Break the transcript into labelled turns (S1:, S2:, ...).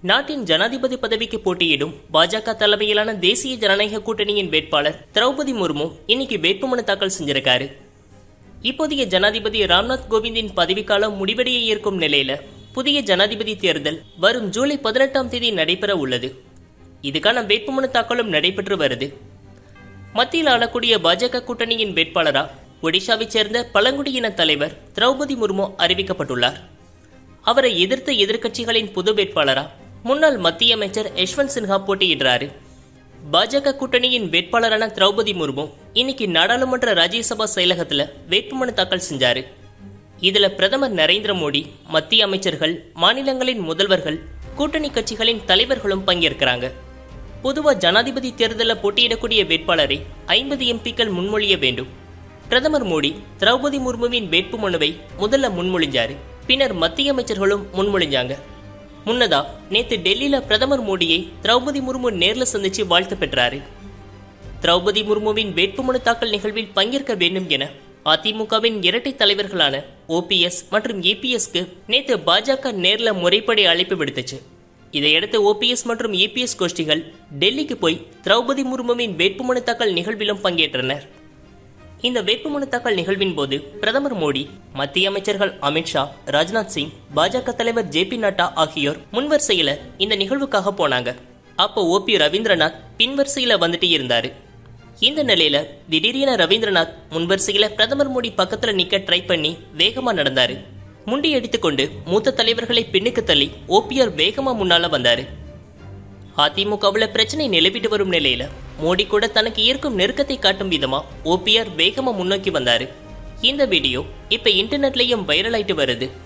S1: நாட்டின் ஜனாதிபதி பதவிக்கு போட்டியிடும் பாஜக தலைமையிலான தேசிய ஜனநாயக கூட்டணியின் வேட்பாளர் திரௌபதி முர்மு இன்னைக்கு வேட்புமனு தாக்கல் செஞ்சிருக்காரு இப்போதைய ஜனாதிபதி ராம்நாத் கோவிந்தின் பதவிக்காலம் முடிவடைய இருக்கும் நிலையில புதிய ஜனாதிபதி தேர்தல் வரும் ஜூலை பதினெட்டாம் தேதி நடைபெற உள்ளது இதுக்கான வேட்புமனு தாக்கலும் நடைபெற்று வருது மத்தியில் ஆளக்கூடிய பாஜக கூட்டணியின் வேட்பாளரா ஒடிஷாவைச் சேர்ந்த பழங்குடியின தலைவர் திரௌபதி முர்மு அறிவிக்கப்பட்டுள்ளார் அவரை எதிர்த்த எதிர்க்கட்சிகளின் புது வேட்பாளரா முன்னாள் மத்திய அமைச்சர் யஷ்வந்த் சின்ஹா போட்டியிடுறாரு பாஜக கூட்டணியின் வேட்பாளரான திரௌபதி முர்மு இன்னைக்கு நாடாளுமன்ற ராஜ்யசபா செயலகத்துல வேட்புமனு தாக்கல் செஞ்சாரு இதுல பிரதமர் நரேந்திர மோடி மத்திய அமைச்சர்கள் மாநிலங்களின் முதல்வர்கள் கூட்டணி கட்சிகளின் தலைவர்களும் பங்கேற்கிறாங்க பொதுவா ஜனாதிபதி தேர்தலில் போட்டியிடக்கூடிய வேட்பாளரை ஐம்பது எம்பிக்கள் முன்மொழிய வேண்டும் பிரதமர் மோடி திரௌபதி முர்முவின் வேட்புமனுவை முதல்ல முன்மொழிஞ்சாரு பின்னர் மத்திய அமைச்சர்களும் முன்மொழிஞ்சாங்க முன்னதா நேத்து டெல்லியில பிரதமர் மோடியை திரௌபதி முர்மு நேர்ல சந்திச்சு வாழ்த்து பெற்றாரு திரௌபதி முர்முவின் வேட்புமனு தாக்கல் நிகழ்வில் பங்கேற்க வேண்டும் என அதிமுகவின் இரட்டை தலைவர்களான ஓபிஎஸ் மற்றும் ஏபிஎஸ்க்கு நேத்து பாஜக நேர்ல முறைப்படி அழைப்பு விடுத்துச்சு இதையடுத்து ஓபிஎஸ் மற்றும் ஏபிஎஸ் கோஷ்டிகள் டெல்லிக்கு போய் திரௌபதி முர்முவின் வேட்புமனு தாக்கல் நிகழ்விலும் பங்கேற்றனர் இந்த வேட்புமனு தாக்கல் நிகழ்வின் போது பிரதமர் மோடி மத்திய அமைச்சர்கள் அமித்ஷா ராஜ்நாத் சிங் பாஜக தலைவர் ஜே பி நட்டா ஆகியோர் முன்வரிசையில இந்த நிகழ்வுக்காக போனாங்க அப்போ ஓபி ரவீந்திரநாத் பின்வரிசையில வந்துட்டு இருந்தாரு இந்த நிலையில திடீரென ரவீந்திரநாத் முன்வரிசையில பிரதமர் மோடி பக்கத்துல நிக்க ட்ரை பண்ணி வேகமா நடந்தாரு முண்டி அடித்துக்கொண்டு மூத்த தலைவர்களை பின்னுக்கு தள்ளி ஓபிஆர் வேகமா முன்னால வந்தாரு அதிமுகவுல பிரச்சனை நிலவிட்டு வரும் நிலையில மோடி கூட தனக்கு இருக்கும் நெருக்கத்தை காட்டும் விதமா ஓபிஆர் வேகமா முன்னோக்கி வந்தாரு இந்த வீடியோ இப்ப இன்டர்நெட்லயும் வைரல் ஆயிட்டு வருது